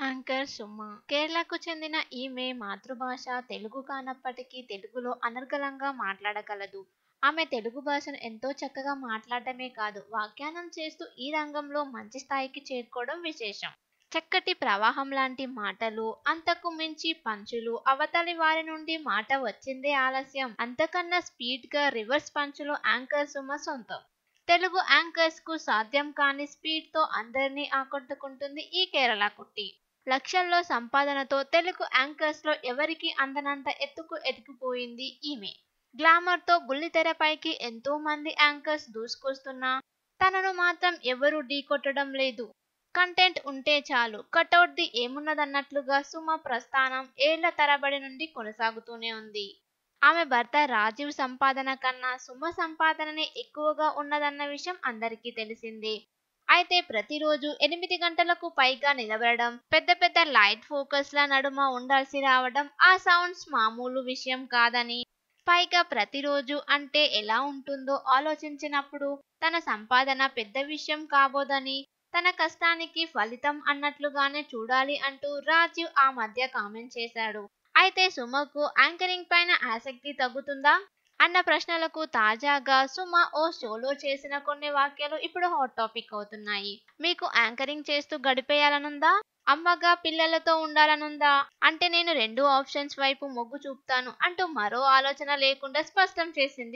anchor Suma కేరళకు చెందిన ఈమె మాతృభాష తెలుగు కానప్పటికీ తెలుగులో అనర్గళంగా మాట్లాడగలదు ఆమె తెలుగు భాషను ఎంతో చక్కగా మాట్లాడటమే కాదు వ్యాఖ్యానం చేస్తూ ఈ రంగంలో మంచి స్థాయికి చేరుకోవడం విశేషం చక్కటి ప్రవాహం లాంటి మాటలు అంతకు మించి పంచులు అవతలి వారి నుండి మాట వచ్చిందే ఆలస్యం అంతకన్నా స్పీడ్ గా రివర్స్ పంచులు యాంకర్ సుమ సొంతం తెలుగు యాంకర్స్ కు సాధ్యం కాని స్పీడ్ తో అందరినీ ఆకట్టుకుంటుంది ఈ కేరళ కుట్టి లక్షల్లో సంపాదనతో తెలుగు యాంకర్స్ లో ఎవరికి అందనంత ఎత్తుకు ఎదిగిపోయింది ఈమె గ్లామర్ తో బుల్లితెరపైకి ఎంతో మంది యాంకర్స్ దూసుకొస్తున్నా తనను మాత్రం ఎవరూ ఢీకొట్టడం లేదు కంటెంట్ ఉంటే చాలు కటౌట్ ది ఏమున్నదన్నట్లుగా సుమ ప్రస్థానం ఏళ్ల తరబడి నుండి కొనసాగుతూనే ఉంది ఆమె భర్త రాజీవ్ సంపాదన కన్నా సుమ సంపాదననే ఎక్కువగా ఉన్నదన్న విషయం అందరికీ తెలిసిందే అయితే ప్రతిరోజు ఎనిమిది గంటలకు పైగా నిలబడడం పెద్ద పెద్ద లైట్ ఫోకస్ల నడుమ ఉండాల్సి రావడం ఆ సౌండ్స్ మామూలు విషయం కాదని పైగా ప్రతిరోజు అంటే ఎలా ఉంటుందో ఆలోచించినప్పుడు తన సంపాదన పెద్ద విషయం కాబోదని తన కష్టానికి ఫలితం అన్నట్లుగానే చూడాలి అంటూ రాజీవ్ ఆ మధ్య కామెంట్ చేశాడు అయితే సుమకు యాంకరింగ్ పైన ఆసక్తి తగ్గుతుందా అన్న ప్రశ్నలకు తాజాగా సుమ ఓ షోలో చేసిన కొన్ని వాక్యాలు ఇప్పుడు హాట్ టాపిక్ అవుతున్నాయి మీకు యాంకరింగ్ చేస్తూ గడిపేయాలనుందా అమ్మగా పిల్లలతో ఉండాలనుందా అంటే నేను రెండు ఆప్షన్స్ వైపు మొగ్గు చూపుతాను అంటూ మరో ఆలోచన లేకుండా స్పష్టం చేసింది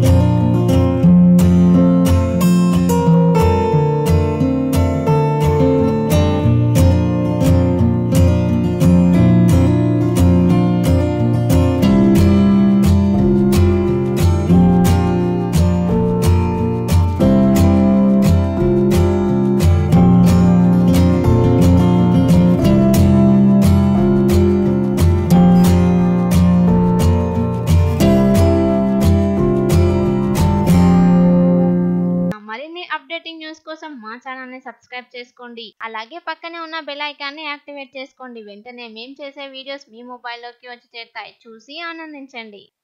మరిన్ని అప్డేటింగ్ న్యూస్ కోసం మా ఛానల్ ని సబ్స్క్రైబ్ చేసుకోండి అలాగే పక్కనే ఉన్న బెల్ ఐకాన్ ని యాక్టివేట్ చేసుకోండి వెంటనే మేము చేసే వీడియోస్ మీ మొబైల్లోకి వచ్చి చేరుతాయి చూసి ఆనందించండి